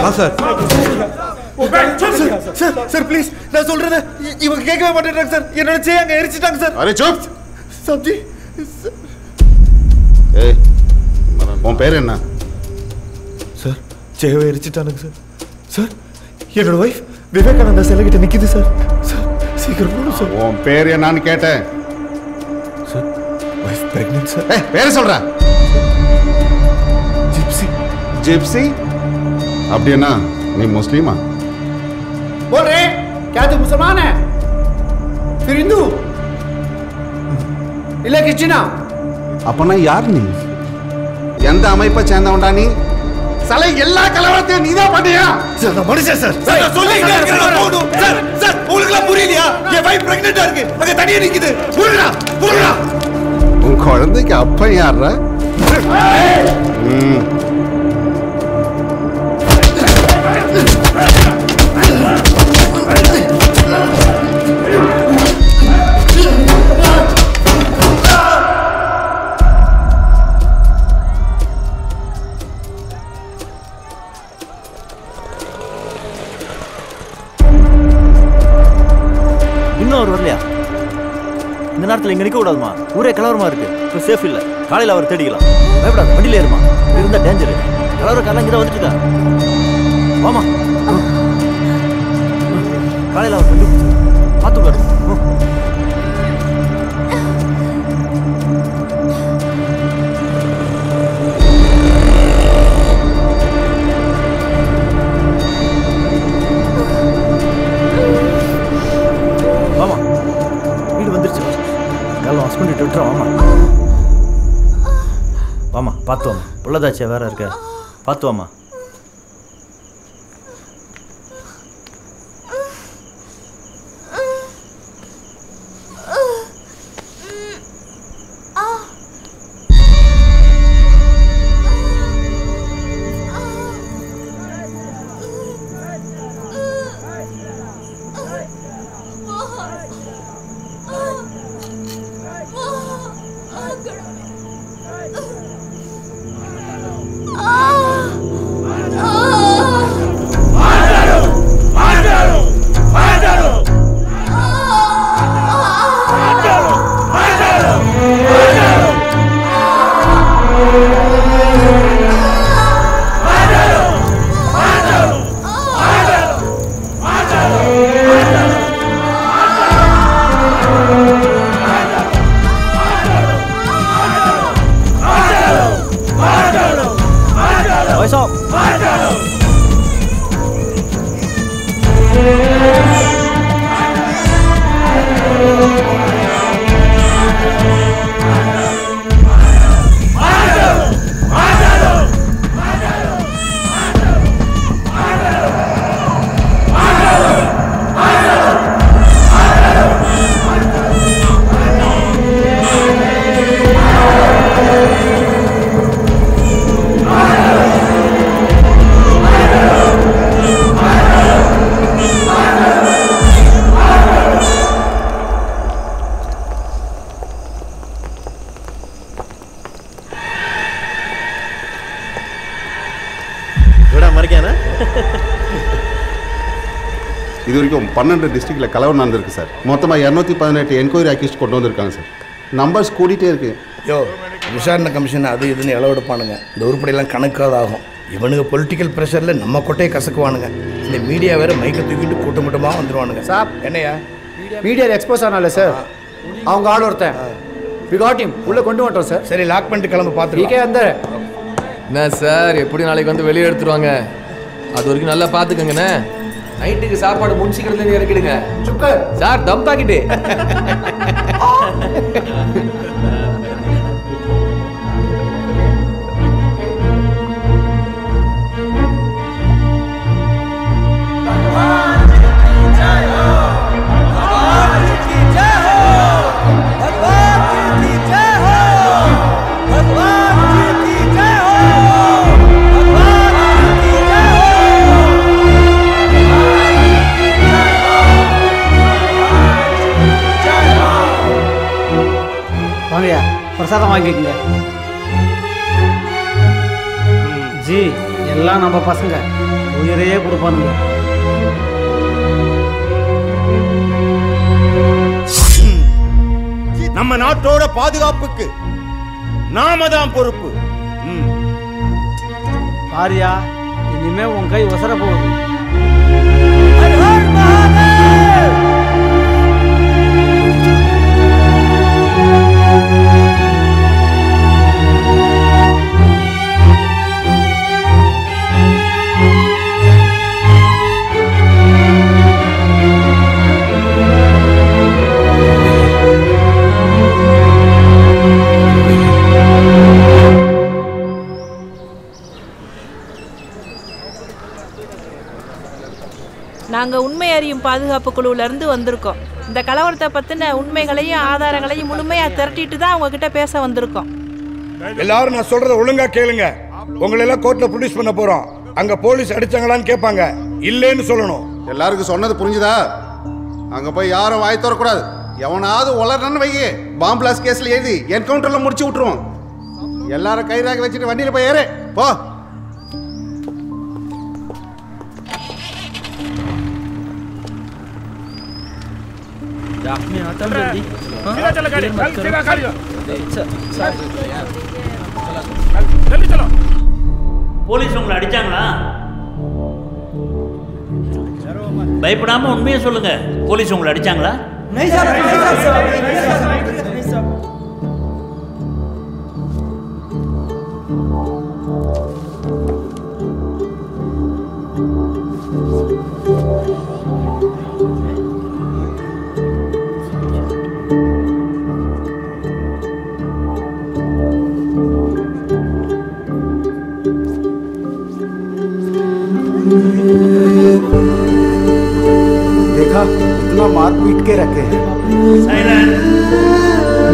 Sir sir sir please நான் சொல்றத இ- இவங்க கேட்கவே மாட்டேன்றாங்க சார் என்னோட செய்ய அங்க எரிச்சிட்டாங்க சார் அரே சோப் சப்ஜி ஏய் உன் பேர் என்ன சார் ஜெயவை எரிச்சிட்டானுங்க சார் சார் என்னோட ஒய்ஃப் விவேகானந்தா சிலை கிட்ட நிக்குது சார் சார் சீக்கிரம் போகணும் சார் உன் பேர் என்னன்னு கேட்டேன் சார் ஒய்ஃப் பிரெக்னென்ட் சார் ஏய் பேரை சொல்ற ஜிப்சி ஜிப்சி அப்படின்னா நீ முஸ்லீமா बोल रहे क्या तू मुसलमान है फिर हिंदू இல்ல கிறிஸ்டினா அப்பனா யார் நீ எந்த அமைப்பை சேர்ந்தவன்டா நீ சலை எல்லா கலவரத்தையும் நீதான் பண்ணியா சார் நான் மனுஷன் சார் சார் நான் சொல்லிட்டே இருக்கேன் நான் போகணும் சார் சார் உங்களுக்குலாம் புரியலையா என் வைஃப் பிரெக்னெண்டா இருக்கு அங்க தனியா நிக்குது புரியலா புரியலா உன் குழந்தைக்கு அப்பன் யார்ரா ம் இன்னும் அவர் வரலையா இந்த நேரத்தில் இங்க நிக்க கூடாதுமா ஊரே கலவரமா இருக்கு இப்போ சேஃப் இல்ல காலையில அவர் தேடிக்கலாம் பயப்படாத வண்டியில ஏறுமா இருந்தா டேஞ்சர் கலவரக்காரன் இங்கே தான் வந்துட்டு இருக்கா வாமா காலையில அவர் வண்டி பார்த்து பாரு வாமா வீடு வந்துருச்சு காலம் ஹஸ்பண்ட் விட்டுறோம் வாமா வாமா பார்த்து வாமா புள்ளதாச்சே வேற இருக்க பார்த்து வாமா வயசா விட மறைக்கானே இது வரைக்கும் பன்னெண்டு டிஸ்ட்ரிக்ட்ல கலவரம் நடந்திருக்கு சார் மொத்தமாக இரநூத்தி பதினெட்டு என்கொயரி அக்யூஸ்ட் கொண்டு வந்திருக்காங்க சார் நம்பர்ஸ் கூடிட்டே இருக்கு யோ விசாரணை கமிஷன் அது இதுன்னு இளவெடுப்பானுங்க இந்த உருப்படியெல்லாம் கணக்காத ஆகும் இவனுங்க பொலிட்டிக்கல் ப்ரெஷரில் நம்ம கொட்டையை கசக்குவானுங்க இந்த மீடியா வேற மைக்க தூக்கிட்டு கூட்டம் கூட்டமாக வந்துருவானுங்க சாப் என்னையா மீடியாவில் எக்ஸ்போஸ் ஆனால சார் அவங்க ஆள் ஒருத்தன் வி காட் him உள்ள கொண்டு வந்துட்டோம் சார் சரி லாக் பண்ணிட்டு கிளம்ப பார்த்து வீக்கே அந்த என்ன சார் எப்படி நாளைக்கு வந்து வெளியே எடுத்துருவாங்க அது வரைக்கும் நல்லா பார்த்துக்கங்கண்ணே நைட்டுக்கு சாப்பாடு முன் சீக்கிரத்துல இறக்கிடுங்க சுக்கர் சார் தம் பாக்கிட்டு வாங்கய்யா பிரசாதம் வாங்கிக்கங்க ஜி எல்லாம் நம்ம பசங்க உயிரையே கொடுப்பானுங்க நம்ம நாட்டோட பாதுகாப்புக்கு நாம தான் பொறுப்பு ம். பாரியா இனிமே உன் கை உசர போகுது நாங்க உண்மை அறியும் பாதுகாப்பு குழுவுல இருந்து வந்திருக்கோம் இந்த கலவரத்தை பத்தின உண்மைகளையும் ஆதாரங்களையும் முழுமையா திரட்டிட்டு தான் உங்ககிட்ட பேச வந்திருக்கோம் எல்லாரும் நான் சொல்றத ஒழுங்கா கேளுங்க உங்களை எல்லாம் கோர்ட்ல ப்ரொடியூஸ் பண்ண போறோம் அங்க போலீஸ் அடிச்சாங்களான்னு கேட்பாங்க இல்லைன்னு சொல்லணும் எல்லாருக்கும் சொன்னது புரிஞ்சுதா அங்க போய் யாரும் வாய் தரக்கூடாது எவனாவது உளறன்னு வையே பாம்பு பிளாஸ் கேஸ்ல எழுதி என்கவுண்டர்ல முடிச்சு விட்டுருவோம் எல்லாரும் கைராக வச்சுட்டு வண்டியில போய் ஏறு போ போலீஸ் உங்களை அடிச்சாங்களா பயப்படாம உண்மையை சொல்லுங்க போலீஸ் உங்களை அடிச்சாங்களா देखा इतना मार पीट के रखे हैं சைலண்ட்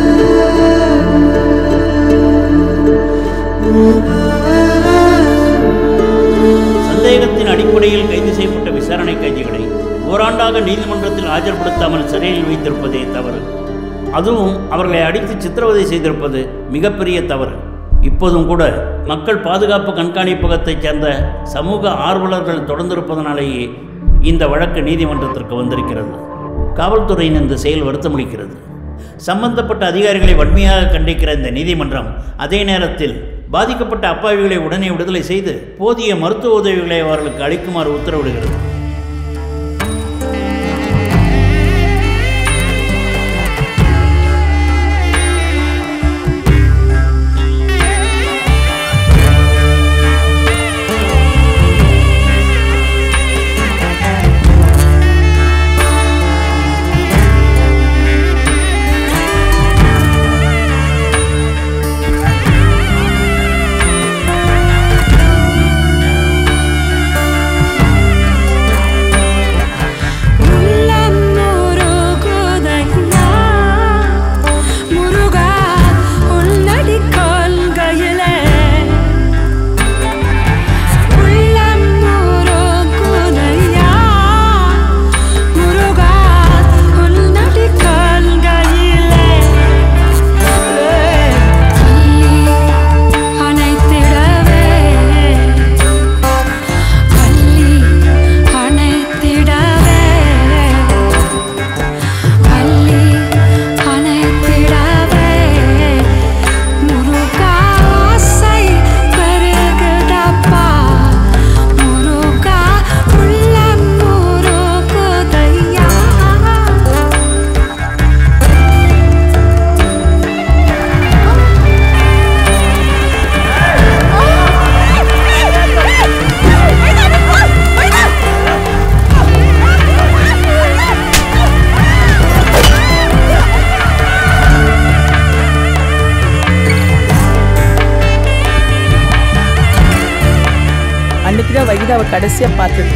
சந்தேகத்தின் அடிப்படையில் கைது செய்யப்பட்ட விசாரணை கைதிகளை ஓராண்டாக நீதிமன்றத்தில் ஆஜர்படுத்தாமல் சிறையில் வைத்திருப்பதே தவறு அதுவும் அவர்களை அடித்து சித்திரவதை செய்திருப்பது மிகப்பெரிய தவறு இப்போதும் கூட மக்கள் பாதுகாப்பு கண்காணிப்பகத்தைச் சேர்ந்த சமூக ஆர்வலர்கள் தொடர்ந்திருப்பதனாலேயே இந்த வழக்கு நீதிமன்றத்திற்கு வந்திருக்கிறது காவல்துறையின் இந்த செயல் வருத்தமளிக்கிறது சம்பந்தப்பட்ட அதிகாரிகளை வன்மையாக கண்டிக்கிற இந்த நீதிமன்றம் அதே நேரத்தில் பாதிக்கப்பட்ட அப்பாவிகளை உடனே விடுதலை செய்து போதிய மருத்துவ உதவிகளை அவர்களுக்கு அளிக்குமாறு உத்தரவிடுகிறது அன்னைக்கு தான் வகிதாவை கடைசியா பார்த்தது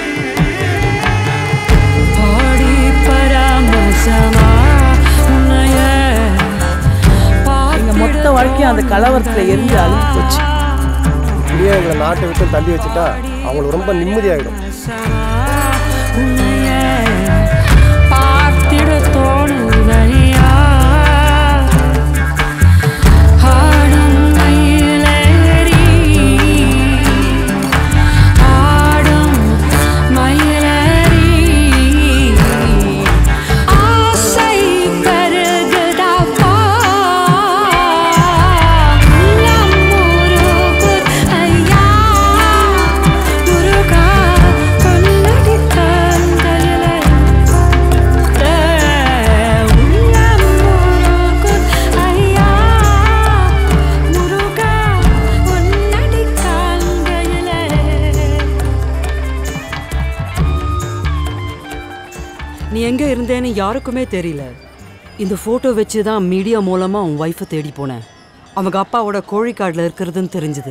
எங்க மொத்த வாழ்க்கையும் அந்த கலவரத்துல எரிஞ்சு அழிஞ்சு போச்சு இப்படியே எங்களை நாட்டை விட்டு தள்ளி வச்சுட்டா அவங்களுக்கு ரொம்ப நிம்மதியாயிடும் பார்த்திட தோணுதையா ஆடும் மயிலேறி ஆ எங்க இருந்தேன்னு யாருக்குமே தெரியல இந்த போட்டோ வச்சு தான் மீடியா மூலமா உன் ஒய்ஃபை தேடி போனேன் அவங்க அப்பாவோட கோழிக்காடில் இருக்கிறதுன்னு தெரிஞ்சுது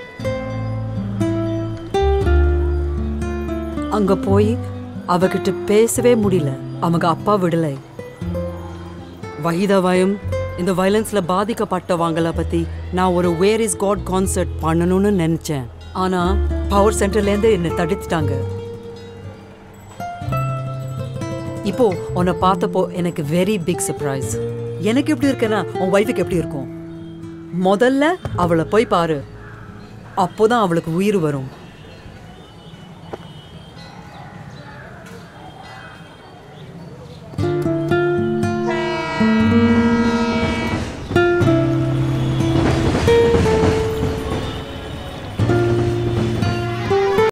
அங்க போய் அவகிட்ட பேசவே முடியல அவங்க அப்பா விடலை வஹிதாவையும் இந்த வயலன்ஸ்ல பாதிக்கப்பட்டவங்கள பத்தி நான் ஒரு வேர் இஸ் காட் கான்சர்ட் பண்ணணும்னு நினைச்சேன் ஆனா பவர் சென்டர்லேருந்து என்னை தடுத்துட்டாங்க இப்போ உன்னை பார்த்தப்போ எனக்கு வெரி பிக் சர்ப்ரைஸ் எனக்கு எப்படி இருக்குன்னா உன் ஒய்ஃபுக்கு எப்படி இருக்கும் முதல்ல அவளை போய் பாரு அப்போதான் அவளுக்கு உயிர் வரும்